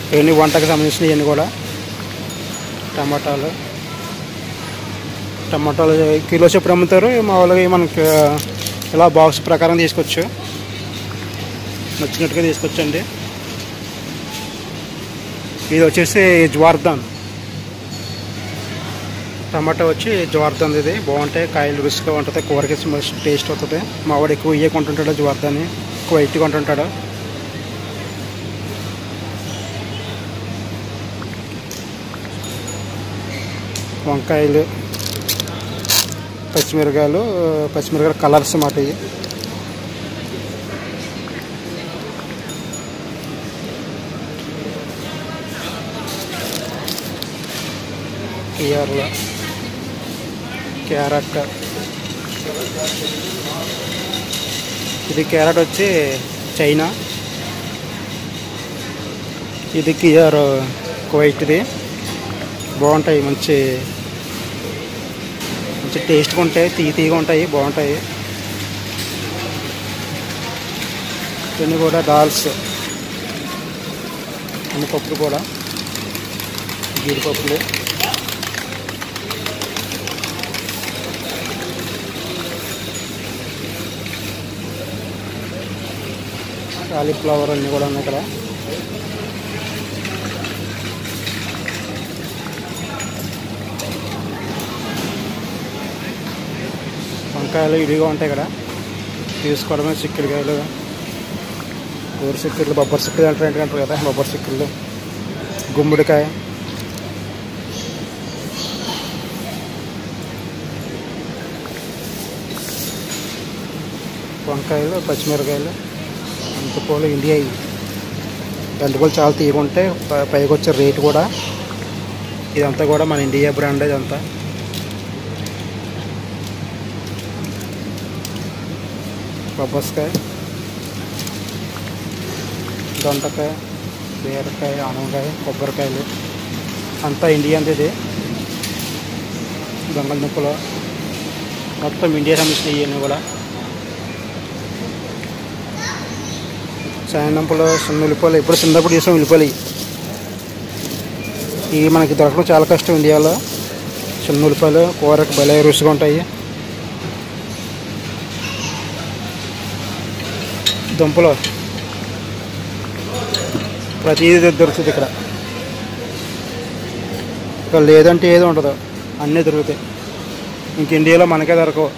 ఇవన్నీ వంటకు సంబంధించినవి ఇవన్నీ కూడా టమాటాలు టమాటాలు కిలో చొప్పున అమ్ముతారు మామూలుగా మనకి ఇలా బాక్స్ ప్రకారం తీసుకోవచ్చు నచ్చినట్టుగా తీసుకొచ్చండి ఇది వచ్చేసి జ్వార్దాన్ టమాటా వచ్చి జ్వార్దాన్ ఇది బాగుంటాయి కాయలు రుచిగా ఉంటుంది కూరకి టేస్ట్ అవుతుంది మా వాడు ఎక్కువ ఇయ్యే కొంటుంటాడు జ్వార్దాన్ని ఎక్కువ వైట్ కొంటుంటాడు వంకాయలు పచ్చిమిరకాయలు పచ్చిమిరకాయలు కలర్స్ మాట ఇవి కియర్ల క్యారెట్ ఇది క్యారెట్ వచ్చి చైనా ఇది కియర్ కువైట్ది బాగుంటాయి మంచి మంచి టేస్ట్గా ఉంటాయి తీయ తీయగా ఉంటాయి బాగుంటాయి ఇవన్నీ కూడా దాల్స్ అన్ని పప్పులు కూడా జీడిపప్పులు కాలీఫ్లవర్ అన్నీ కూడా ఉన్నాయి ఇక్కడ వంకాయలు ఇడిగా ఉంటాయి ఇక్కడ తీసుకోవడమే చిక్కుడుకాయలు ఊరు చిక్కుళ్ళు బొబ్బరి చిక్కుడు అంటారు ఏంటంటారు కదా బొబ్బరి చిక్కుళ్ళు గుమ్మడికాయ వంకాయలు పచ్చిమిరకాయలు బంతిపూలు ఇండియా ఇవి బంతిపూలు చాలా తీయగా ఉంటాయి ప- పైకి వచ్చే రేటు కూడా ఇదంతా కూడా మన ఇండియా బ్రాండ్ ఇదంతా బొబ్బస్కాయ దొండకాయ బీరకాయ ఆనవకాయ కొబ్బరికాయలు అంతా ఇండియా ఇది బంగాళదుంపలు మొత్తం ఇండియా సంబంధించిన ఇవన్నీ కూడా సాయంత్రంపులో చిన్న ఉల్లిపాయలు ఇప్పుడు చిన్నప్పుడు చేసాం ఉల్లిపాయలు ఇవి. ఇవి మనకి దొరకడం చాలా కష్టం ఇండియాలో చిన్న ఉల్లిపాయలు కూరకు భలే రుచిగా ఉంటాయి దుంపలు ప్రతిదీ దొరుకుతుంది ఇక్కడ ఇక్కడ లేదంటే ఏది ఉండదు అన్నీ దొరుకుతాయి ఇంక ఇండియాలో మనకే దొరకవు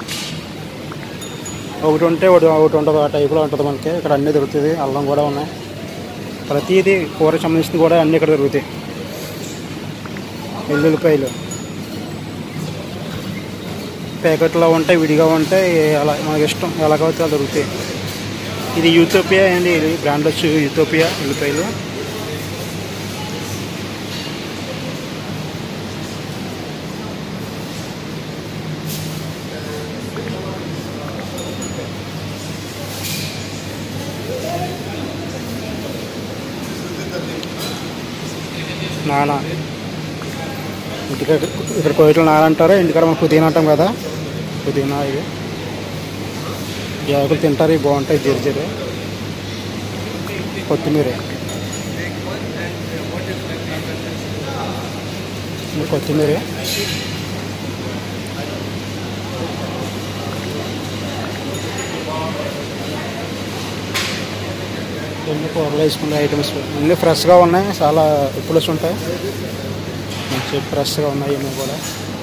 ఒకటి ఉంటే ఒకటి ఒకటి ఉండదు ఆ టైప్లో ఉంటుంది మనకి ఇక్కడ అన్నీ దొరుకుతుంది అల్లం కూడా ఉన్నాయి ప్రతిదీ కూరకు సంబంధించింది కూడా అన్నీ ఇక్కడ దొరుకుతాయి వెల్లుల్లిపాయలు ప్యాకెట్లో ఉంటాయి విడిగా ఉంటాయి అలా మనకి ఇష్టం ఎలా కావచ్చు అలా దొరుకుతాయి ఇది యూతోపియా అండి ఇది బ్రాండ్ వచ్చి యూతోపియా ఉల్లిపాయలు నానా ఇంటికాడ ఇక్కడ కోయిట్లో నాన అంటారు ఇంటికాడ మనం పుదీనా అంటాం కదా పుదీనా ఇవి జాకులు తింటారు ఇవి బాగుంటాయి జీర జీర కొత్తిమీర ఇది కొత్తిమీర ఎన్ని కూరలు వేసుకునే ఐటమ్స్ అన్నీ ఫ్రెష్గా ఉన్నాయి చాలా ఇప్పుడు ఉంటాయి మంచి ఫ్రెష్గా ఉన్నాయి ఇవన్నీ కూడా